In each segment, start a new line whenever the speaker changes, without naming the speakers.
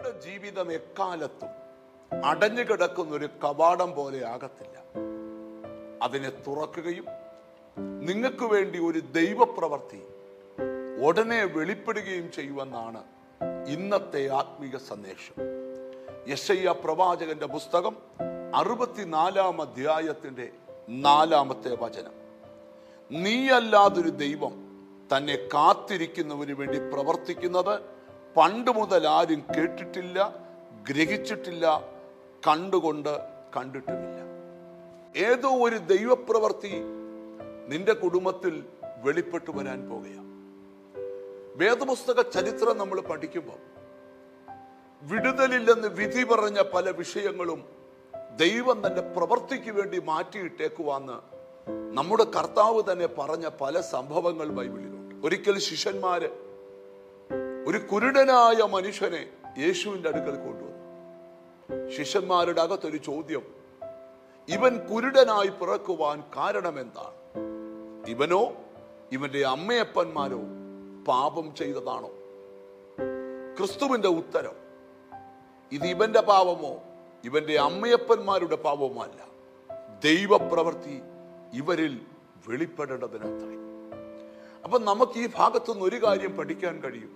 നിങ്ങളുടെ ജീവിതം എക്കാലത്തും അടഞ്ഞു കിടക്കുന്ന ഒരു കവാടം പോലെ ആകത്തില്ല അതിനെ തുറക്കുകയും നിങ്ങൾക്ക് വേണ്ടി ഒരു ദൈവപ്രവൃത്തി ഉടനെ വെളിപ്പെടുകയും ചെയ്യുമെന്നാണ് ഇന്നത്തെ ആത്മീക സന്ദേശം യശയ്യ പ്രവാചകന്റെ പുസ്തകം അറുപത്തിനാലാം അധ്യായത്തിന്റെ നാലാമത്തെ വചനം നീയല്ലാതൊരു ദൈവം തന്നെ കാത്തിരിക്കുന്നവന് വേണ്ടി പ്രവർത്തിക്കുന്നത് പണ്ട് മുതൽ ആരും കേട്ടിട്ടില്ല ഗ്രഹിച്ചിട്ടില്ല കണ്ടുകൊണ്ട് കണ്ടിട്ടുമില്ല ഏതോ ഒരു ദൈവപ്രവൃത്തി നിന്റെ കുടുംബത്തിൽ വെളിപ്പെട്ടു വരാൻ പോകുകയാണ് വേദപുസ്തക ചരിത്രം നമ്മൾ പഠിക്കുമ്പോൾ വിടുതലില്ലെന്ന് വിധി പറഞ്ഞ പല വിഷയങ്ങളും ദൈവം തന്റെ പ്രവൃത്തിക്ക് വേണ്ടി മാറ്റിയിട്ടേക്കുവാന്ന് നമ്മുടെ കർത്താവ് തന്നെ പറഞ്ഞ പല സംഭവങ്ങൾ ബൈബിളിലുണ്ട് ഒരിക്കൽ ശിഷ്യന്മാര് ഒരു കുരുടനായ മനുഷ്യനെ യേശുവിന്റെ അടുക്കൽ കൊണ്ടുവന്നു ശിഷ്യന്മാരുടെ അകത്തൊരു ചോദ്യം ഇവൻ കുരുടനായി പിറക്കുവാൻ കാരണം എന്താണ് ഇവനോ ഇവന്റെ അമ്മയപ്പന്മാരോ പാപം ചെയ്തതാണോ ക്രിസ്തുവിന്റെ ഉത്തരം ഇത് ഇവന്റെ പാപമോ ഇവന്റെ അമ്മയപ്പന്മാരുടെ പാപമോ അല്ല ദൈവപ്രവൃത്തി ഇവരിൽ വെളിപ്പെടേണ്ടതിനത്രേ അപ്പൊ നമുക്ക് ഈ ഭാഗത്തുനിന്ന് ഒരു കാര്യം പഠിക്കാൻ കഴിയും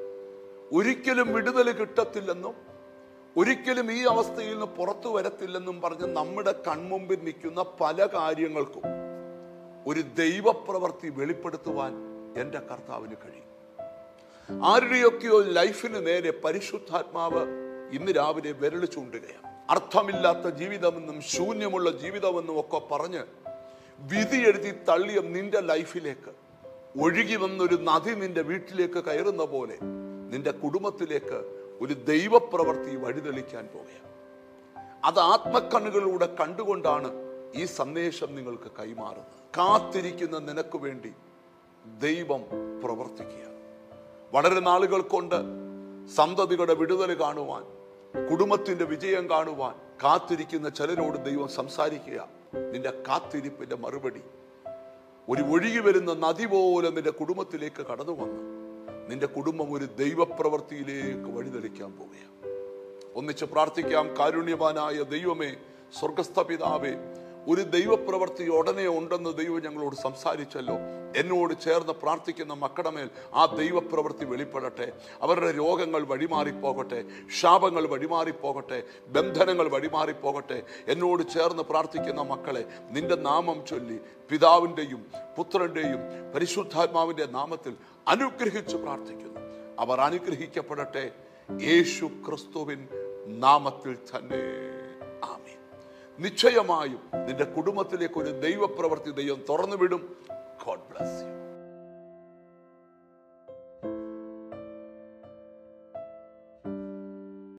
ഒരിക്കലും വിടുതൽ കിട്ടത്തില്ലെന്നും ഒരിക്കലും ഈ അവസ്ഥയിൽ നിന്ന് പുറത്തു വരത്തില്ലെന്നും പറഞ്ഞ് നമ്മുടെ കൺമുമ്പിൽ നിൽക്കുന്ന പല കാര്യങ്ങൾക്കും ഒരു ദൈവപ്രവൃത്തി വെളിപ്പെടുത്തുവാൻ എൻ്റെ കർത്താവിന് കഴിയും ആരുടെയൊക്കെയോ ലൈഫിന് നേരെ പരിശുദ്ധാത്മാവ് ഇന്ന് രാവിലെ വിരൽ ചൂണ്ടുകയാണ് അർത്ഥമില്ലാത്ത ജീവിതമെന്നും ശൂന്യമുള്ള ജീവിതമെന്നും ഒക്കെ പറഞ്ഞ് വിധി എഴുതി തള്ളിയ നിന്റെ ലൈഫിലേക്ക് ഒഴുകി വന്നൊരു നദി നിന്റെ വീട്ടിലേക്ക് കയറുന്ന പോലെ നിന്റെ കുടുംബത്തിലേക്ക് ഒരു ദൈവപ്രവൃത്തി വഴിതെളിക്കാൻ പോകുകയാണ് അത് ആത്മക്കണ്ണുകളിലൂടെ കണ്ടുകൊണ്ടാണ് ഈ സന്ദേശം നിങ്ങൾക്ക് കൈമാറുന്നത് കാത്തിരിക്കുന്ന നിനക്ക് വേണ്ടി ദൈവം പ്രവർത്തിക്കുക വളരെ നാളുകൾ കൊണ്ട് സന്തതികളുടെ വിടുതൽ കാണുവാൻ കുടുംബത്തിന്റെ വിജയം കാണുവാൻ കാത്തിരിക്കുന്ന ചിലരോട് ദൈവം സംസാരിക്കുക നിന്റെ കാത്തിരിപ്പിന്റെ മറുപടി ഒരു ഒഴുകി വരുന്ന നദി പോലെ നിന്റെ കുടുംബത്തിലേക്ക് കടന്നു വന്ന് നിന്റെ കുടുംബം ഒരു ദൈവപ്രവൃത്തിയിലേക്ക് വഴിതെളിക്കാൻ പോവുകയാണ് ഒന്നിച്ച് പ്രാർത്ഥിക്കാം കാരുണ്യവാനായ ദൈവമേ സ്വർഗസ്ഥ പിതാവേ ഒരു ദൈവപ്രവൃത്തി ഉടനെ ഉണ്ടെന്ന് ദൈവം ഞങ്ങളോട് സംസാരിച്ചല്ലോ എന്നോട് ചേർന്ന് പ്രാർത്ഥിക്കുന്ന മക്കളുടെ മേൽ ആ ദൈവപ്രവൃത്തി വെളിപ്പെടട്ടെ അവരുടെ രോഗങ്ങൾ വഴിമാറിപ്പോകട്ടെ ശാപങ്ങൾ വഴിമാറിപ്പോകട്ടെ ബന്ധനങ്ങൾ വഴിമാറിപ്പോകട്ടെ എന്നോട് ചേർന്ന് പ്രാർത്ഥിക്കുന്ന മക്കളെ നിന്റെ നാമം ചൊല്ലി പിതാവിൻ്റെയും പുത്രന്റെയും പരിശുദ്ധാത്മാവിന്റെ നാമത്തിൽ അനുഗ്രഹിച്ച് പ്രാർത്ഥിക്കുന്നു അവർ അനുഗ്രഹിക്കപ്പെടട്ടെ യേശു ക്രിസ്തുവിൻ നാമത്തിൽ തന്നെ ആമേൻ നിശ്ചയമായും നിന്റെ കുടുംബത്തിലേക്ക് ഒരു ദൈവപ്രവൃത്തി ദൈവം തുറന്നു വിടും ഗോഡ് ബ്ലസ് യു